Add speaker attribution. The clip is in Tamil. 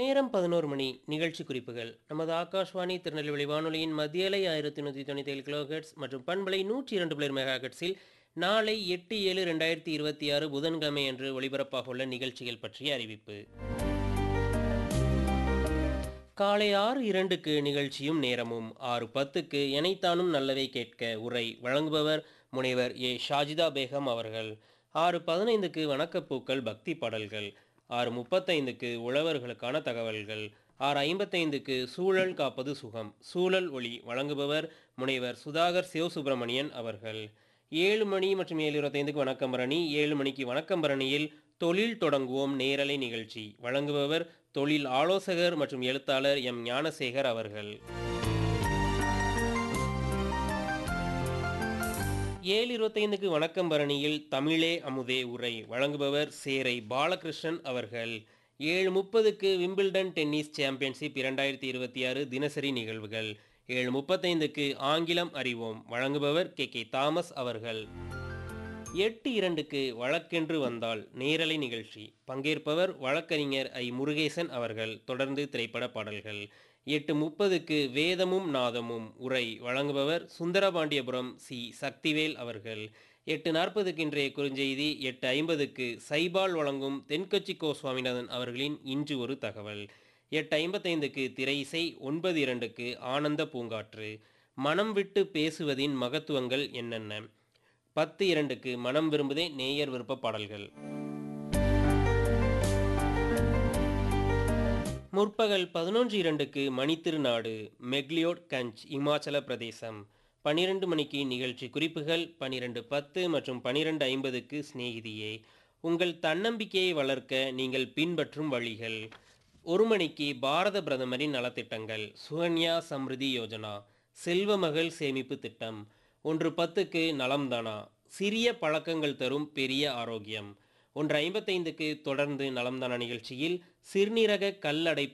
Speaker 1: நேரம் பதினோரு மணி நிகழ்ச்சி குறிப்புகள் நமது ஆகாஷ்வாணி திருநெல்வேலி வானொலியின் மத்தியலை ஆயிரத்தி நூற்றி தொண்ணூற்றி ஏழு கிலோஹெட்ஸ் மற்றும் பண்பலை நூற்றி இரண்டு பிளேர் மெகாஹெட்ஸில் நாளை எட்டு ஏழு ரெண்டாயிரத்தி இருபத்தி ஆறு புதன்கிழமை அன்று ஒளிபரப்பாக உள்ள நிகழ்ச்சிகள் பற்றிய அறிவிப்பு காலை ஆறு இரண்டுக்கு நிகழ்ச்சியும் நேரமும் ஆறு பத்துக்கு எனைத்தானும் நல்லவை கேட்க உரை வழங்குபவர் முனைவர் ஏ ஷாஜிதா பேகம் அவர்கள் ஆறு பதினைந்துக்கு வணக்கப்பூக்கள் பக்தி பாடல்கள் ஆறு முப்பத்தைந்துக்கு உழவர்களுக்கான தகவல்கள் ஆறு ஐம்பத்தைந்துக்கு சூழல் காப்பது சுகம் சூழல் ஒளி வழங்குபவர் முனைவர் சுதாகர் சிவசுப்பிரமணியன் அவர்கள் ஏழு மணி மற்றும் ஏழு இருபத்தைந்துக்கு வணக்கம் பரணி ஏழு மணிக்கு வணக்கம் பரணியில் தொழில் தொடங்குவோம் நேரலை நிகழ்ச்சி வழங்குபவர் தொழில் ஆலோசகர் மற்றும் எழுத்தாளர் எம் ஞானசேகர் அவர்கள் ஏழு இருபத்தைந்துக்கு வணக்கம் பரணியில் தமிழே அமுதே உரை வழங்குபவர் சேரை பாலகிருஷ்ணன் அவர்கள் ஏழு முப்பதுக்கு விம்பிள்டன் டென்னிஸ் சாம்பியன்ஷிப் இரண்டாயிரத்தி இருபத்தி ஆறு தினசரி நிகழ்வுகள் ஏழு முப்பத்தைந்துக்கு ஆங்கிலம் அறிவோம் வழங்குபவர் கே கே தாமஸ் அவர்கள் எட்டு இரண்டுக்கு வழக்கென்று வந்தால் நேரலை நிகழ்ச்சி பங்கேற்பவர் வழக்கறிஞர் ஐ முருகேசன் அவர்கள் தொடர்ந்து திரைப்பட பாடல்கள் எட்டு முப்பதுக்கு வேதமும் நாதமும் உரை வழங்குபவர் சுந்தரபாண்டியபுரம் சி சக்திவேல் அவர்கள் எட்டு நாற்பதுக்கு இன்றைய குறுஞ்செய்தி எட்டு ஐம்பதுக்கு சைபால் வழங்கும் தென்கட்சி கோ சுவாமிநாதன் அவர்களின் இன்று ஒரு தகவல் எட்டு ஐம்பத்தைந்துக்கு திரை இசை ஒன்பது இரண்டுக்கு ஆனந்த பூங்காற்று மனம் விட்டு பேசுவதின் மகத்துவங்கள் என்னென்ன பத்து இரண்டுக்கு மனம் விரும்புதே நேயர் விருப்ப பாடல்கள் முற்பகல் பதினொன்று இரண்டுக்கு மணித்திருநாடு மெக்லியோட் கஞ்ச் இமாச்சல பிரதேசம் பனிரெண்டு மணிக்கு நிகழ்ச்சி குறிப்புகள் பனிரெண்டு பத்து மற்றும் பனிரெண்டு ஐம்பதுக்கு சிநேகிதியே உங்கள் தன்னம்பிக்கையை வளர்க்க நீங்கள் பின்பற்றும் வழிகள் ஒரு மணிக்கு பாரத பிரதமரின் நலத்திட்டங்கள் சுகன்யா சம்ருதி யோஜனா செல்வ மகள் சேமிப்பு திட்டம் ஒன்று பத்துக்கு நலம்தானா சிறிய பழக்கங்கள் தரும் பெரிய ஆரோக்கியம் ஒன்று ஐம்பத்தைந்துக்கு தொடர்ந்து நலம்தானா நிகழ்ச்சியில் சிறுநீரக கல்லடைப்பு